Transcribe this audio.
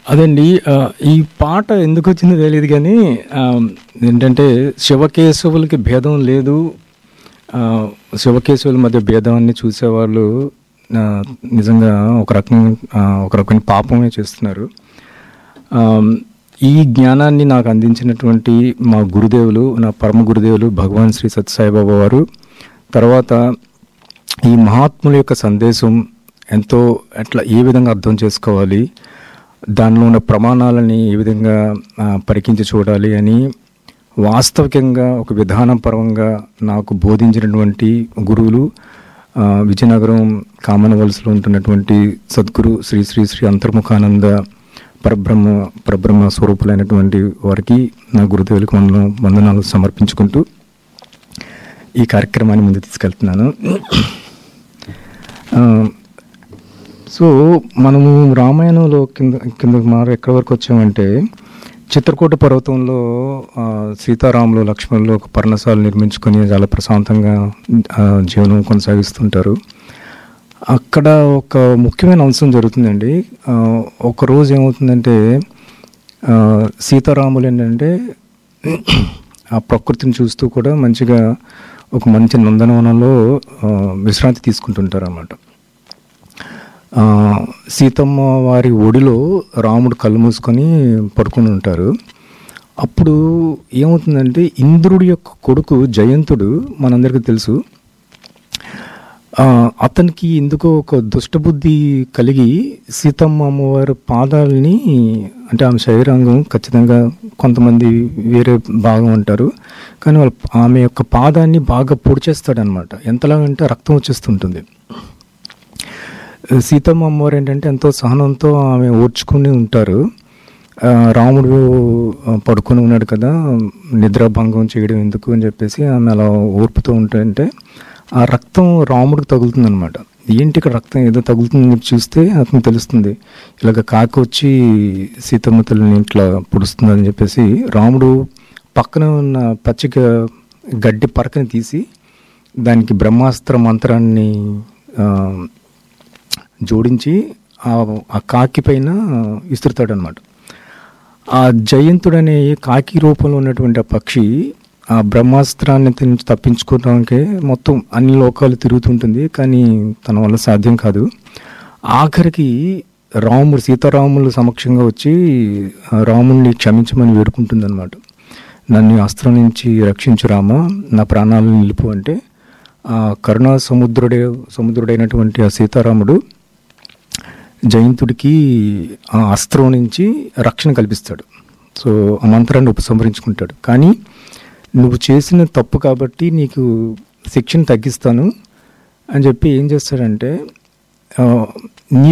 అదండి ఆ, ఈ పాట ఎందుకు వచ్చిందో తెలియదు కానీ ఆ, ఏంటంటే శివకేశవులకి భేదం లేదు ఆ, శివకేశవుల మధ్య భేదాన్ని చూసేవాళ్ళు ఆ, నిజంగా ఒక రకం ఆ, ఒక రకమైన పాపమే చేస్తున్నారు ఆ, ఈ జ్ఞానాన్ని నాకు అందించినటువంటి మా గురుదేవులు నా పరమ గురుదేవులు భగవాన్ శ్రీ సత్యసాయిబాబా వారు తర్వాత ఈ మహాత్ముల యొక్క సందేశం ఎంతో ఎట్లా ఏ విధంగా అర్థం చేసుకోవాలి దానిలో ఉన్న ప్రమాణాలని ఏ విధంగా ఆ, పరికించి చూడాలి అని వాస్తవికంగా ఒక విధానపరంగా నాకు బోధించినటువంటి గురువులు ఆ, విజయనగరం కామనవలసలో ఉంటున్నటువంటి సద్గురు శ్రీ శ్రీ శ్రీ అంతర్ముఖానంద పరబ్రహ్మ పరబ్రహ్మ స్వరూపులైనటువంటి వారికి నా గురుదేవులకు వందన వందనాలు సమర్పించుకుంటూ ఈ కార్యక్రమాన్ని ముందు తీసుకెళ్తున్నాను ఆ, సో మనము రామాయణంలో కింద కింద మారు ఎక్కడి వరకు వచ్చామంటే చిత్రకూట పర్వతంలో ఆ, సీతారాములు లక్ష్మణులు ఒక పర్ణశాల నిర్మించుకొని చాలా ప్రశాంతంగా ఆ, జీవనం కొనసాగిస్తుంటారు అక్కడ ఒక ముఖ్యమైన అంశం జరుగుతుందండి ఆ, ఒక రోజు ఏమవుతుందంటే ఆ, సీతారాములు ఏంటంటే ఆ ప్రకృతిని చూస్తూ కూడా మంచిగా ఒక మంచి నందనవనంలో ఆ, విశ్రాంతి తీసుకుంటుంటారు అన్నమాట ఆ, సీతమ్మ వారి ఒడిలో రాముడు కళ్ళు మూసుకొని పడుకొని ఉంటారు అప్పుడు ఏమవుతుందంటే ఇంద్రుడి యొక్క కొడుకు జయంతుడు మనందరికీ తెలుసు ఆ, అతనికి ఎందుకో ఒక దుష్టబుద్ధి కలిగి సీతమ్మ అమ్మవారి పాదాలని అంటే ఆమె శరీరాంగం ఖచ్చితంగా కొంతమంది వేరే భాగం అంటారు కానీ వాళ్ళ ఆమె యొక్క పాదాన్ని బాగా పొడిచేస్తాడనమాట ఎంతలాగంటే రక్తం వచ్చేస్తుంటుంది సీతమ్మ అమ్మవారు ఏంటంటే ఎంతో సహనంతో ఆమె ఓర్చుకుని ఉంటారు ఆ, రాముడు ఆ, పడుకొని ఉన్నాడు కదా నిద్రాభంగం చేయడం ఎందుకు అని చెప్పేసి ఆమె అలా ఓర్పుతూ ఉంటుంటే ఆ రక్తం రాముడికి తగులుతుంది అనమాట ఏంటి ఇక్కడ రక్తం ఏదో తగులుతుందని చెప్పి చూస్తే అతను తెలుస్తుంది ఇలాగ కాకి వచ్చి సీతమ్మ తల్లిని ఇట్లా పొడుస్తుందని చెప్పేసి రాముడు పక్కన ఉన్న పచ్చిక గడ్డి పరకని తీసి దానికి బ్రహ్మాస్త్ర మంత్రాన్ని ఆ, జోడించి ఆ ఆ కాకి పైన విసురుతాడనమాట ఆ జయంతుడు అనే కాకి రూపంలో ఉన్నటువంటి ఆ పక్షి ఆ బ్రహ్మాస్త్రాన్ని నుంచి తప్పించుకోవడానికి మొత్తం అన్ని లోకాలు తిరుగుతుంటుంది కానీ తన వల్ల సాధ్యం కాదు ఆఖరికి రాముడు సీతారాముల సమక్షంగా వచ్చి ఆ రాముడిని క్షమించమని వేడుకుంటుందన్నమాట నన్ను ఈ అస్త్రం నుంచి రక్షించు రామా నా ప్రాణాలను నిలుపు అంటే ఆ కరుణా సముద్రుడే సముద్రుడైనటువంటి ఆ సీతారాముడు జయంతుడికి ఆ అస్త్రం నుంచి రక్షణ కల్పిస్తాడు సో ఆ మంత్రాన్ని ఉపసంహరించుకుంటాడు కానీ నువ్వు చేసిన తప్పు కాబట్టి నీకు శిక్షను తగ్గిస్తాను అని చెప్పి ఏం చేస్తాడంటే ఆ, నీ